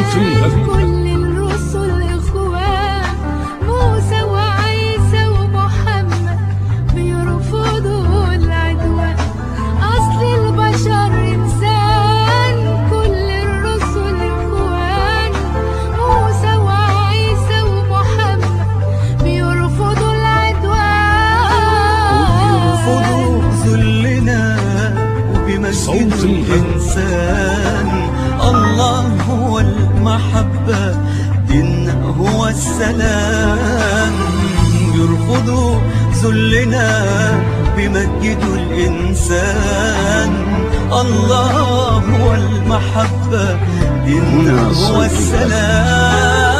صوت الغد كل الرسل إخوان موسى وعيسى ومحمد بيرفضوا العدوان أصل البشر إنسان كل الرسل إخوان موسى وعيسى ومحمد بيرفضوا يرفضوا العدوان ذلنا صوت وبمجد الغد. الإنسان الله هو المحبة ديننا هو السلام يرفضوا ذلنا بمجدوا الإنسان الله هو المحبة ديننا هنا هو صوت الغد. السلام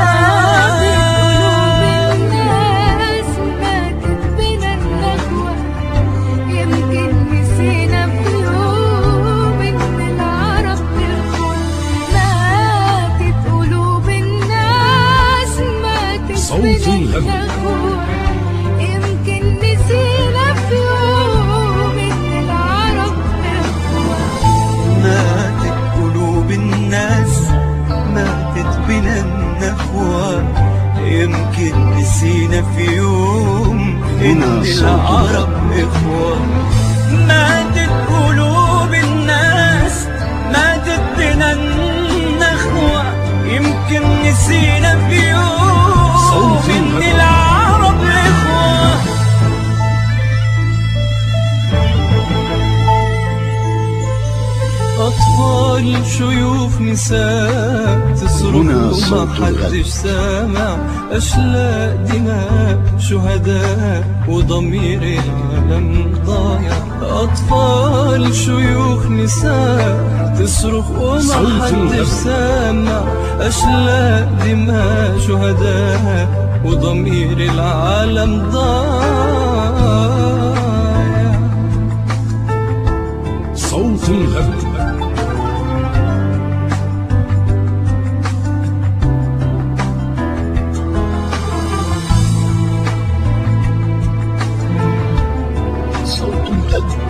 الناس ماتت بنا النخوة يمكن نسينا في يوم إن العرب إخوة ماتت قلوب الناس ماتت صوت بنا الغد. النخوة يمكن نسينا في يوم إن العرب إخوة ماتت قلوب الناس ماتت بنا النخوة يمكن نسينا في يوم إن هنا صوت العرب إخوة ماتت قلوب الناس ماتت بنا النخوة يمكن نسينا في صوت يوم إن الغد. العرب إخوة أطفال شيوخ نساء تصرخ هنا وما صوت الغد. حدش سامع أشلاء دماء شهداء وضمير العالم ضايع أطفال شيوخ نساء تصرخ وما صوت حدش الغد. سامع أشلاء دماء شهداء وضمير العالم ضايع صوت الغد صوت الغد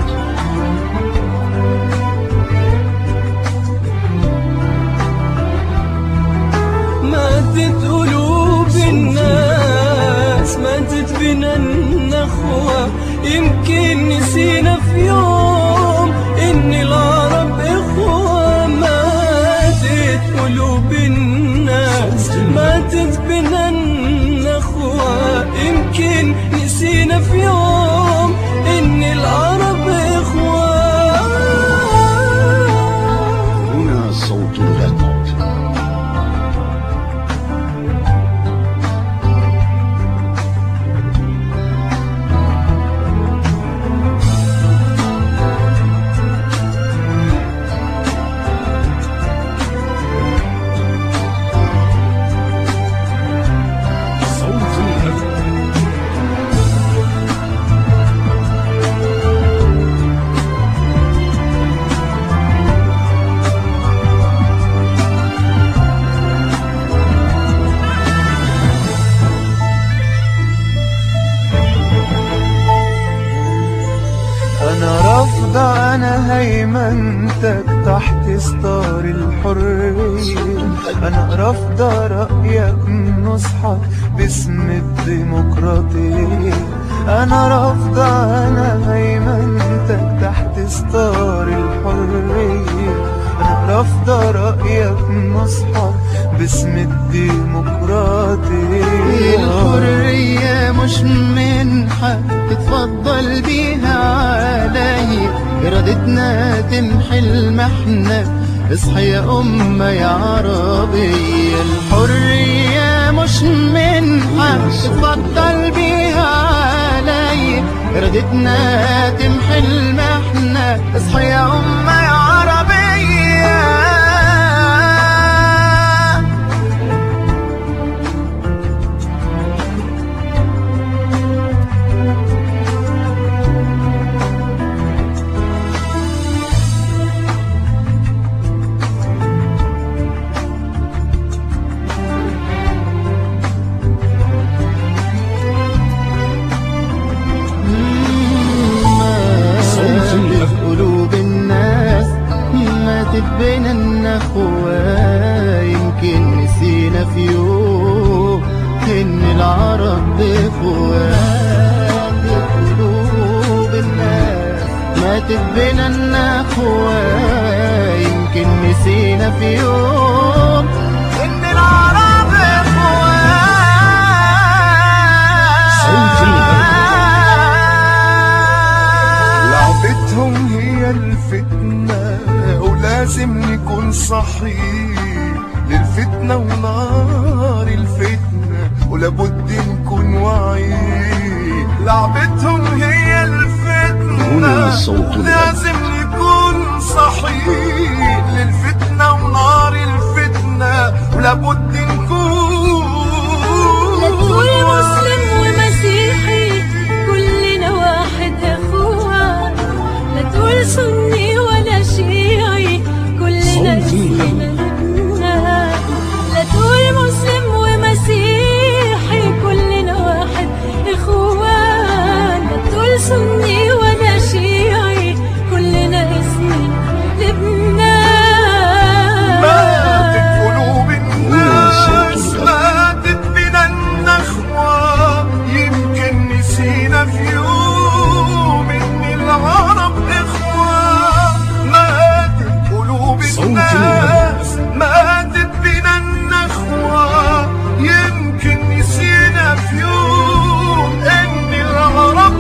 ماتت قلوب الناس ماتت بنا النخوة يمكن نسينا في يوم إن العرب إخوة ماتت قلوب الناس ماتت بنا النخوة يمكن نسينا في يوم إن العرب إخوة هنا صوت الغد صوت الغد أنا رافضة أنا هيمنتك تحت ستار الحرية أنا رافضة رأيك نصحك باسم الديمقراطية أنا رافضة أنا هيمنتك تحت ستار الحرية أنا رافضة رأيك نصحك باسم الديمقراطية الحرية مش منحة تتفضل بيها علي إرادتنا تمحي المحنة اصحى يا أمة يا عربية الحرية مش منحة تتفضل بيها علي إرادتنا تمحي المحنة اصحى يا أمة يا عربية صوت الغد. قلوب الناس ماتت بين الناس ماتت بينا النخوة يمكن نسينا في يوم إن العرب صوت لعبتهم هي الفتنة ولازم نكون صحيح للفتنة ونار الفتنة ولابد نكون واعيين لعبتهم هي الفتنة هنا صوت لازم نكون صحيح للفتنة ونار الفتنة ولابد نكون لا تقول مسلم ومسيحي كلنا واحد اخوة لا تقول سني ولا شيعي كلنا صوتي اسمنا لبنان لا تقول مسلم ومسيحي كلنا واحد اخوان لا تقول سني ولا شيعي كلنا اسمنا لبنان ماتت قلوب هنا صوت الناس الغد. ماتت بنا النخوة يمكن نسينا في يوم ان العرب اخوة ماتت قلوب صوت الناس ماتت بنا النخوة يمكن نسينا في يوم ان العرب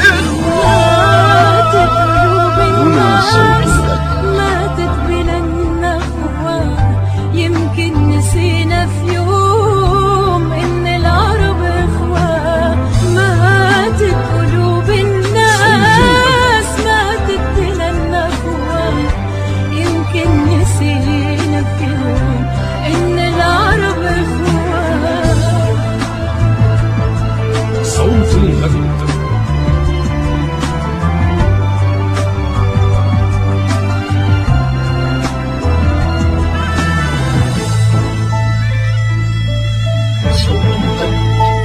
ماتت قلوب هنا صوت الناس الغد. ماتت بنا النخوة يمكن نسينا في يوم إن العرب إخوة ماتت قلوب الناس ماتت بنا النخوة يمكن نسينا في يوم إن العرب إخوة صوت الغد صوت الغد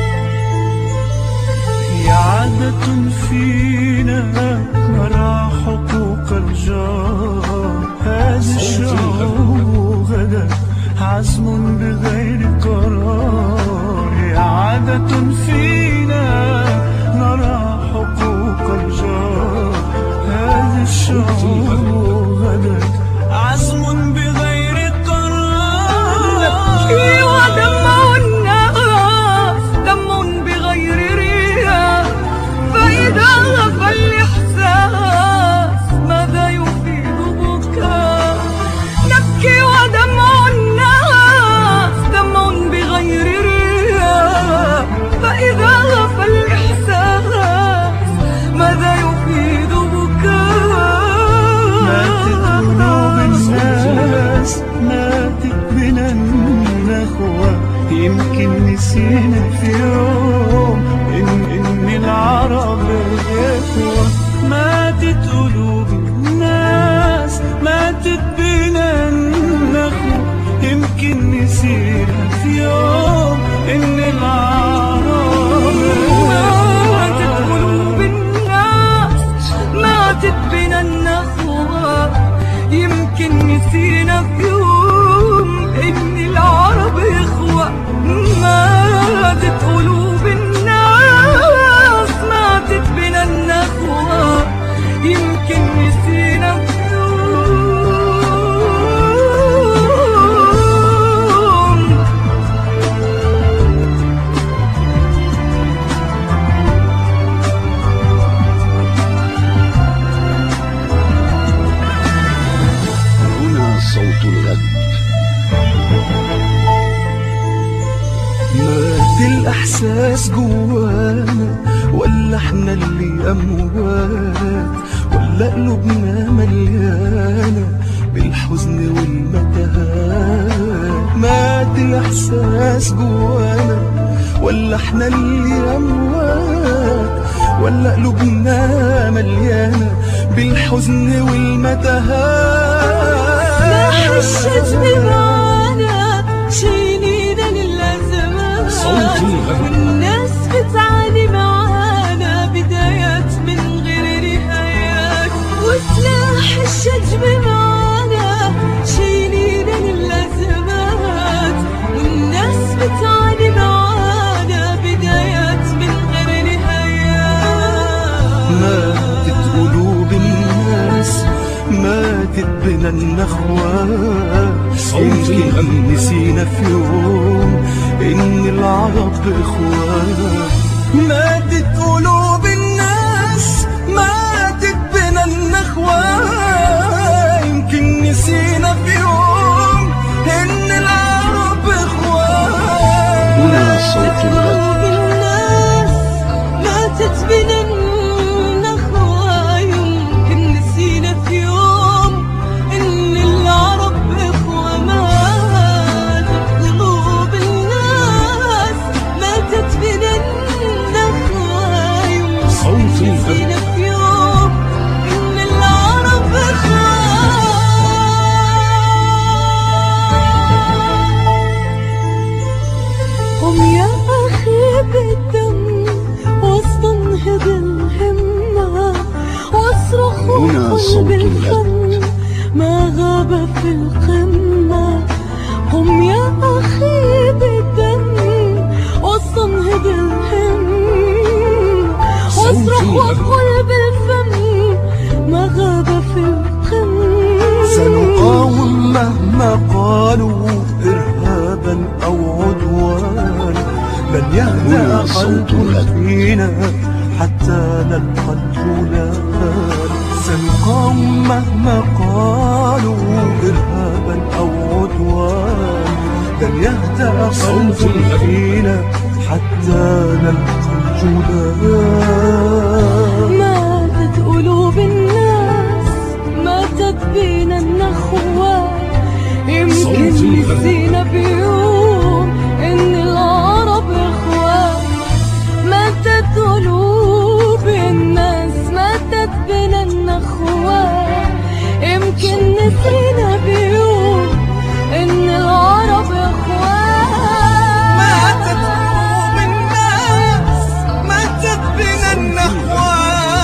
هي عادة فينا نرى حقوق الجار هذا الشعور غدا عزم بغير قرار هي عادة فينا نرى حقوق الجار هذا الشعور غدا عزم بغير قرار ايوه دمه الناس دم بغير رياء فإذا غفى الإحساس ماذا يفيد بكاء نبكي ودمع الناس دم بغير رياء فإذا غفى الإحساس ماذا يفيد بكاء ماتت قلوب الناس ماتت بنا النخوة يمكن نسينا في يوم إن إن العرب إخوة ماتت قلوب الناس ماتت بنا النخوة يمكن نسينا في يوم إن العرب ماتت قلوب الناس ماتت بنا النخوة يمكن نسينا في يوم إن العرب إخوة ماتت قلوب الناس ماتت بنا النخوة يمكن نسينا في يوم هنا صوت الغد مات الإحساس جوانا ولا احنا اللي أموات ولا قلوبنا مليانة بالحزن والمتاهات مات الإحساس جوانا ولا احنا اللي أموات ولا قلوبنا مليانة بالحزن والمتاهات سلاح الشجن معانا شايلينا للأزمات صوت الغد. والناس بتعاني معانا بدايات من غير نهايات وسلاح الشجن معانا شايلينا للأزمات والناس بتعاني معانا بدايات من غير نهايات ماتت قلوب الناس النخوة صوت يمكن الغم. نسينا في يوم إن العرب إخوة ماتت قلوب الناس ماتت بنا النخوة يمكن نسينا في يوم إن العرب إخوة هنا صوت الغد قلوب الناس ماتت بنا النخوة يمكن نسينا في يوم إن العرب إخوة ماتت قلوب الناس ماتت بنا النخوة يمكن صوت الغد. نسينا في يوم إن العرب إخوة قم يا أخي بالدم واستنهض الهمة واصرخ هنا وقل صوت بالفم ما غاب في القمة قم يا أخي بالدم واستنهض الهمة واصرخ الغد. وقل بالفم ما غاب في القمة سنقاوم مهما قالوا إرهابا أو عدوان لن يهدأ هنا صوت قلب الغد. فينا حتى نلقى الجولان سنقاوم مهما قالوا إرهابا أو عدوان لن يهدأ قلب صوت الغد. فينا حتى نلقى الجولان ماتت قلوب الناس ماتت بينا النخوة يمكن صوت الغد. نسينا بيوم إن العرب إخوة ماتت قلوب الناس ماتت بينا النخوة يمكن نسينا بيوم إن العرب إخوة ماتت قلوب الناس ماتت بنا النخوة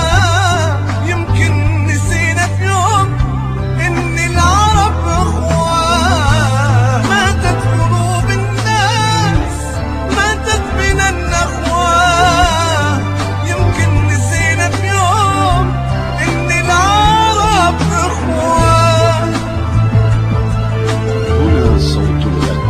يمكن نسينا في يوم إن العرب إخوة ماتت قلوب الناس ماتت بنا النخوة يمكن نسينا في يوم إن العرب إخوة هنا صوت الغد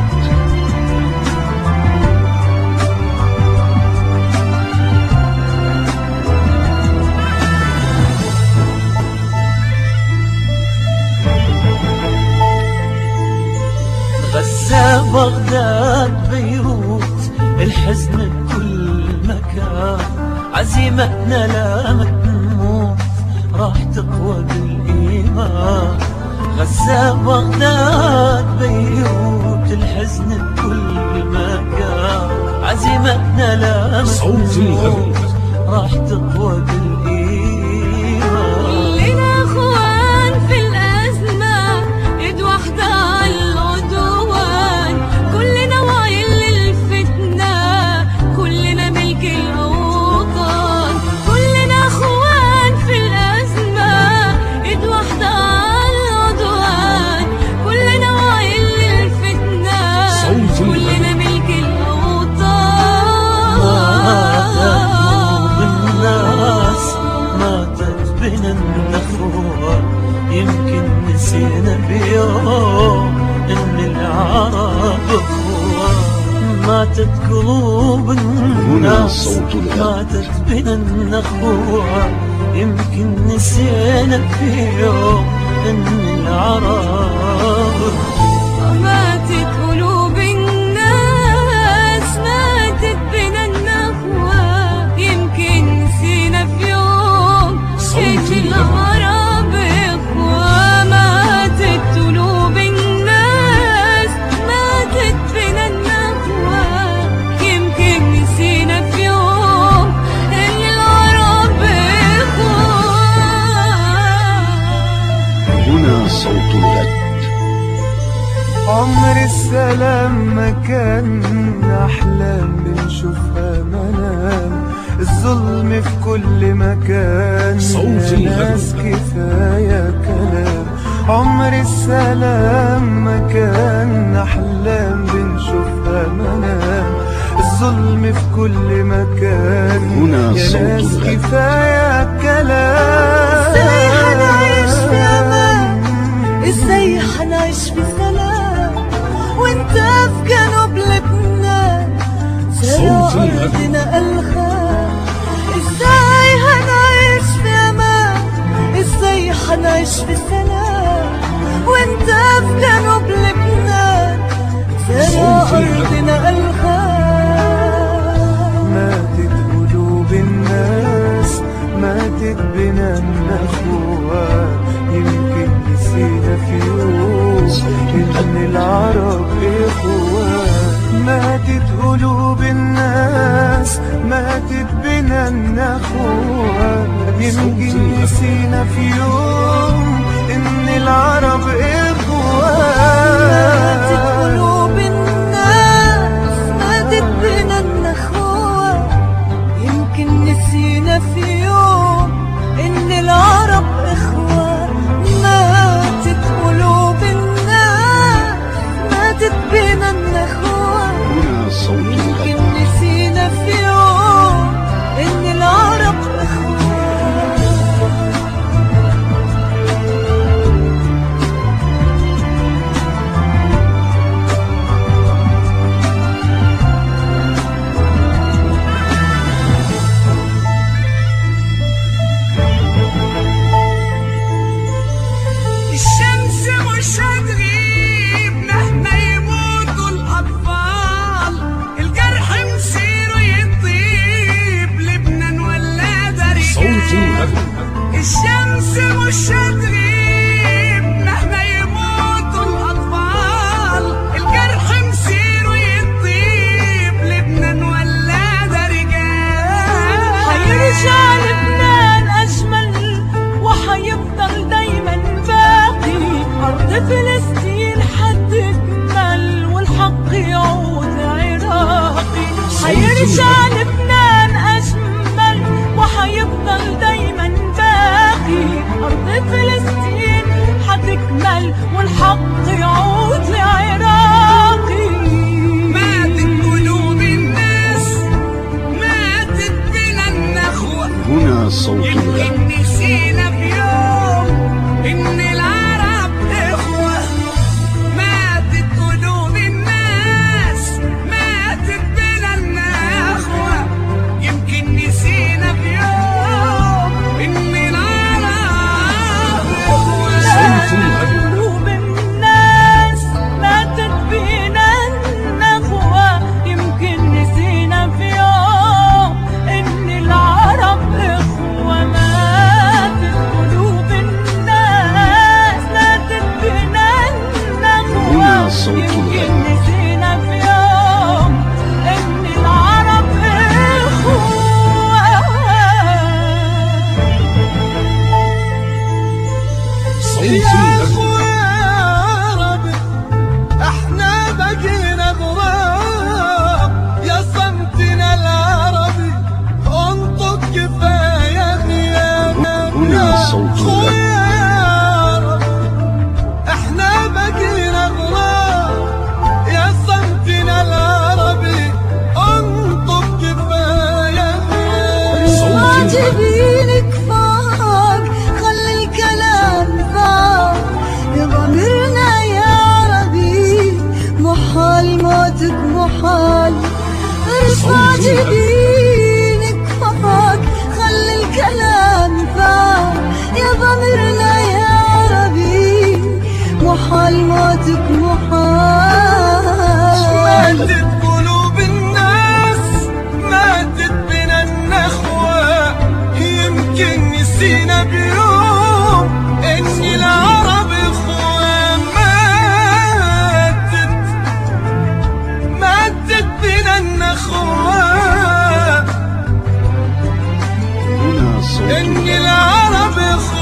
غزة بغداد بيروت الحزن بكل مكان عزيمتنا لا تموت راح تقوى بالإيمان غزة بغداد بيروت الحزن بكل مكان عزيمتنا لا صوت الغد. راح تقوى بالإيمان كلنا اخوان في الازمه ايد واحده على العدوان كلنا وعي للفتنه كلنا ملك الاوطان كلنا اخوان في الازمه ايد واحده على العدوان كلنا وعي للفتنه صوت الغد. كلنا ملك ماتت الاوطان الناس ماتت بنا النخوة يمكن نسينا بيوم ان العرب اخوة ماتت قلوب الناس صوت الغد. ماتت بنا النخوة يمكن نسينا في يوم ان العرب ماتت قلوب الناس ماتت بنا النخوة يمكن نسينا في يوم صوت إن الغد. العرب إخوة ماتت قلوب الناس ماتت بنا النخوة يمكن نسينا في يوم إن العرب إخوة هنا صوت الغد عمر السلام ما كان أحلام بنشوفها منام الظلم في كل مكان صوت يا الغد. ناس كفاية كلام عمر السلام ما كان أحلام بنشوفها منام الظلم في كل مكان هنا يا صوت ناس الغد. كفاية كلام ازاي هنعيش في امان ازاي الغد. أرضنا الخير ازاي هنعيش في امان ازاي حنعيش في سلام وانت في جنوب لبنان ترى صوت الغد. أرضنا الخير ماتت قلوب الناس ماتت بنا النخوة يمكن نسينا في يوم إن العرب إخوة ماتت قلوب الناس ماتت بنا النخوة يمكن نسينا في يوم إن العرب ماتت إخوة قلوب الناس ماتت بنا النخوة يمكن نسينا في يوم إن العرب إخوة ماتت قلوب الناس ماتت بنا النخوة هنا صوت يمكن الغد نسينا في يوم إن العرب إخوة الشمس مش هتغيب مهما يموتوا الأطفال الجرح مصيره يطيب لبنان ولا ده صوت رجال الغد الشمس مش هتغيب مهما يموتوا الأطفال الجرح مصيره يطيب لبنان ولا ده رجال حيرجع لبنان أجمل وحيفضل دايما باقي أرض فلسطين حتكمل والحق يعود عراقي حيرجع لبنان أجمل وحيفضل دايما باقي أرض فلسطين حتكمل والحق يعود لعراقي ماتت قلوب الناس ماتت بنا النخوة هنا صوت الغد يمكن نسينا في يوم إن العرب إخوة ماتت قلوب الناس ماتت بنا النخوة يمكن نسينا في يوم إن العرب إخوة صوت الغد قلوب الناس ماتت بينا النخوة يمكن نسينا في يوم إن العرب إخوة ماتت قلوب الناس ماتت بينا النخوة هنا صوت يمكن الغد. نسينا في يوم إن العرب إخوة صوت يا الغد اخويا ربي احنا بقينا غراب يا صمتنا العربي انطق كفايه غياب هنا صوت الغد. اخويا ربي احنا بقينا غراب يا صمتنا العربي انطق كفايه غياب صوت الغد واجبينك فوق خلي الكلام فوق بضميرنا يا عربي محال موتك محال ارفع صوت الغد. جبينك فوق خلي الكلام فوق يا ضميرنا يا عربي محال موتك محال ماتت قلوب الناس ماتت بنا النخوة يمكن نسينا بيوم إن العرب إخوة ماتت ماتت بنا النخوة هنا صوت إن الغد العرب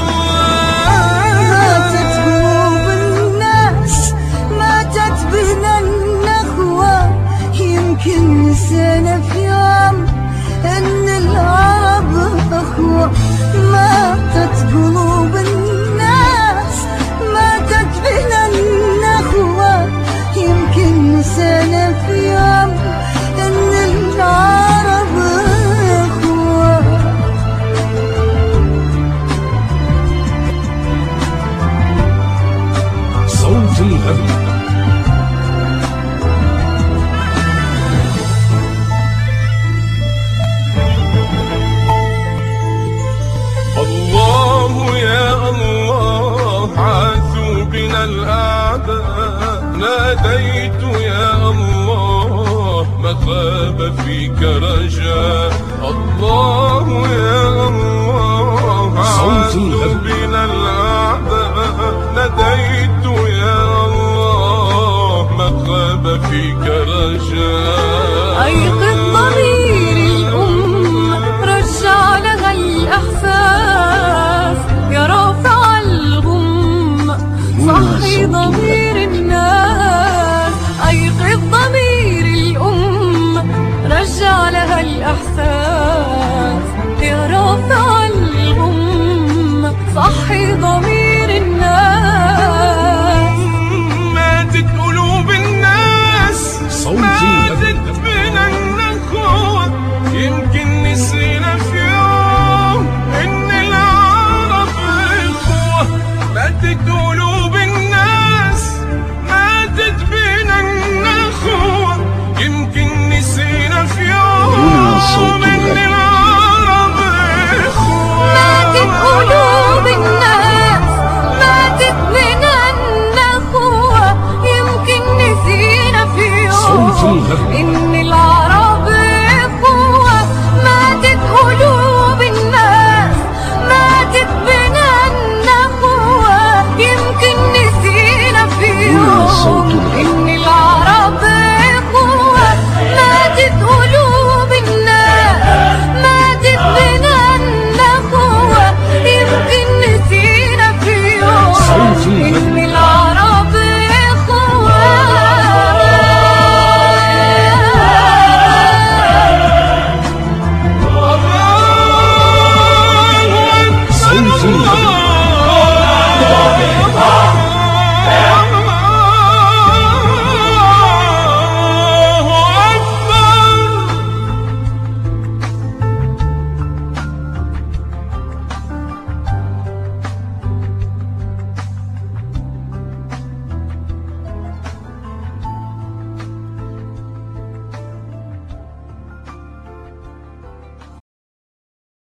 ماتت إخوة قلوب الناس ماتت بنا النخوة يمكن نسينا في يوم إن العرب أخوة ماتت قلوب الناس ماتت بنا النخوة يمكن نسينا في يوم إن العرب أخوة صوت الغد ما خاب فيك رجاء الله يا الله صوت عاد الهب. بنا الأعداء ناديت يا الله ما خاب فيك رجاء أيقظ ضمير الأم رجع لها الإحساس يا رافع الغم صحي ضمير الناس أيقظ ضمير الأم رجع لها الإحساس يا رافع الغم صحي ضمير الناس ماتت قلوب الناس صوت ماتت بنا النخوة يمكن نسينا في يوم إن العرب إخوة ماتت قلوب الناس ماتت بنا النخوة يمكن نسينا في هنا صوت يوم إن الهب. العرب إخوة ماتت قلوب الناس ماتت من النخوة يمكن نسينا في صوت يوم الغد. إن